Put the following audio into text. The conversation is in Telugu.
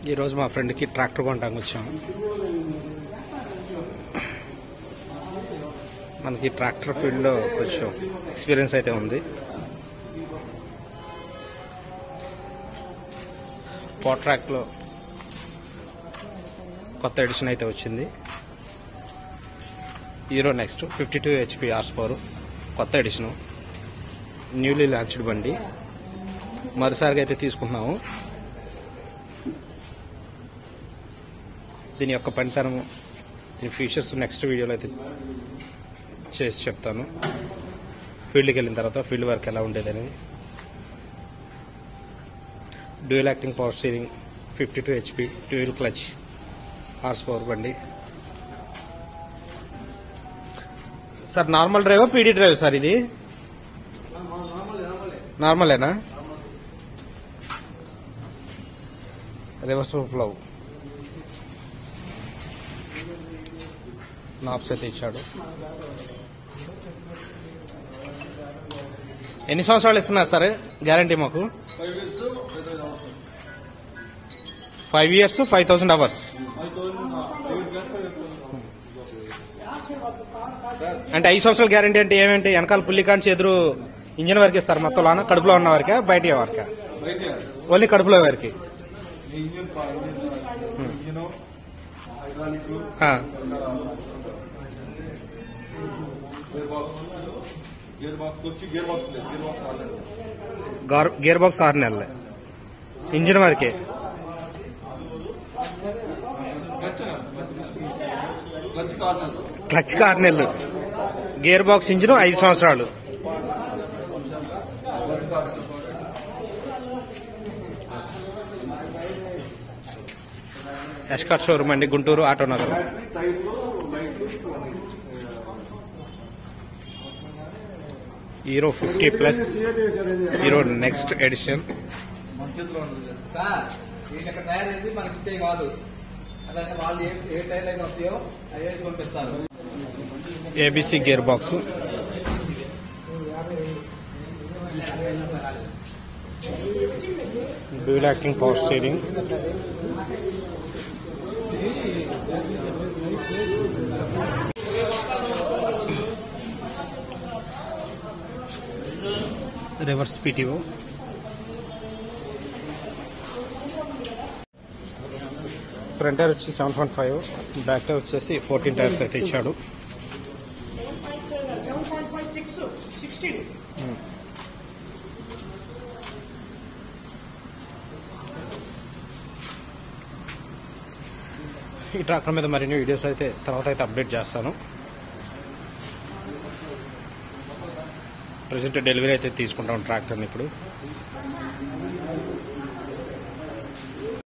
ఈరోజు మా ఫ్రెండ్కి ట్రాక్టర్ కొనడానికి వచ్చాము మనకి ట్రాక్టర్ ఫీల్డ్లో కొంచెం ఎక్స్పీరియన్స్ అయితే ఉంది పోట్రాక్లో కొత్త ఎడిషన్ అయితే వచ్చింది Hero next fifty two HP horse power కొత్త ఎడిషను న్యూలీ లాంచ్డ్ బండి మరోసారిగా అయితే తీసుకుంటున్నాము దీని యొక్క పనితనము దీని ఫీచర్స్ నెక్స్ట్ వీడియోలో అయితే చేసి చెప్తాను ఫీల్డ్కి వెళ్ళిన తర్వాత ఫీల్డ్ వర్క్ ఎలా ఉండేది అనేది dual acting power steering fifty two HP dual clutch horse power బండి sir normal drive PD drive sir ఇది నార్మలేనా రివర్స్ ఫ్లవ్ నాప్స్ అయితే ఇచ్చాడు ఎన్ని సంవత్సరాలు ఇస్తున్నారు సార్ గ్యారంటీ మాకు five years five thousand hours అంటే ఐదు సంవత్సరాల గ్యారంటీ అంటే ఏమేంటి వెనకాల పుల్లి కాంచి ఎదురు ఇంజిన్ వరకు ఇస్తారు మొత్తం లోన కడుపులో ఉన్న వారికా బయట వారికా ఓన్లీ కడుపులో వారికి ఇంజిన్ ఇంజిన్ హైడ్రాలిక్ ఆ, గేర్ బాక్స్ గేర్ బాక్స్ వచ్చి గేర్ బాక్స్ లేదు గేర్ బాక్స్ రాలేదు గార్- గేర్ బాక్స్ ఆరు నెలలే ఇంజిన్ వరకే క్లచ్ క్లచ్ కార్నర్ క్లచ్ ఆరు నెలలు గేర్ బాక్స్ ఇంజిన్ ఐదు సంవత్సరాలు ఎస్కాట్ షోరూమ్ అండి గుంటూరు ఆటో నగర్ టైర్లు లైట్లు Hero fifty plus Hero next edition మన చేతిలో ఉంది సార్ వీళ్ళు ఇక్కడ తయారైంది మనకి ఇచ్చేవి కాదు అదే వాళ్ళు ఏ ఏ టైర్ అయితే వస్తాయో అవి వేసి పంపిస్తారు ABC gear box dual acting power steering reverse PTO front tyre వచ్చి seven point five back tyre వచ్చేసి ఫోర్టీన్ టైర్స్ అయితే ఇచ్చాడు ఈ ట్రాక్టర్ మీద మరిన్ని వీడియోస్ అయితే తర్వాత అయితే అప్డేట్ చేస్తాను ప్రజెంట్ డెలివరీ అయితే తీసుకుంటాం ట్రాక్టర్ని ఇప్పుడు